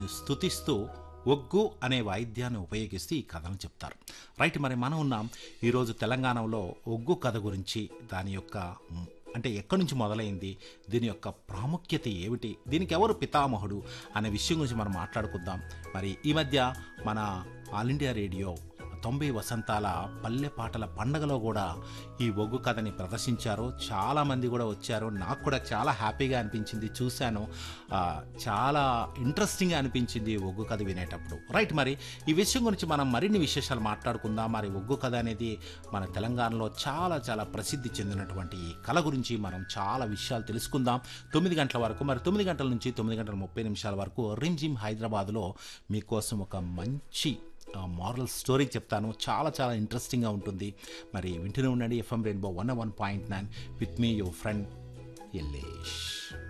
స్తుతిస్తూ ఒగ్గు అనే వాయిద్యాన్ని ఉపయోగిస్తూ ఈ కథను చెప్తారు రైట్ మరి మనం ఉన్నాం ఈరోజు తెలంగాణలో ఒగ్గు కథ గురించి దాని యొక్క మ్, అంటే ఎక్కడి నుంచి మొదలైంది దీని యొక్క ప్రాముఖ్యత ఏమిటి దీనికి ఎవరు పితామహుడు అనే విషయం గురించి మనం మాట్లాడుకుందాం మరి ఈ మధ్య మన ఆల్ ఇండియా రేడియో తొంభై వసంతాల పల్లె పాటల పండగలో కూడా ఈ ఒగ్గు కథని ప్రదర్శించారు చాలామంది కూడా వచ్చారు నాకు కూడా చాలా హ్యాపీగా అనిపించింది చూశాను ఆ, చాలా ఇంట్రెస్టింగ్గా అనిపించింది ఈ ఒగ్గు కథ వినేటప్పుడు రైట్ మరి ఈ విషయం గురించి మనం మరిన్ని విశేషాలు మాట్లాడుకుందాం మరి ఒగ్గు కథ అనేది మన తెలంగాణలో చాలా చాలా ప్రసిద్ధి చెందినటువంటి ఈ కళ గురించి మనం చాలా విషయాలు తెలుసుకుందాం తొమ్మిది గంటల వరకు మరి తొమ్మిది గంటల నుంచి తొమ్మిది గంటల ముప్పై నిమిషాల వరకు రిమ్జిమ్ హైదరాబాద్లో మీకోసం ఒక మంచి మారల్ స్టోరీ చెప్తాను చాలా చాలా ఇంట్రెస్టింగ్గా ఉంటుంది మరి వింటూనే ఉండండి FM Rainbow one one point nine with me your friend Yellesh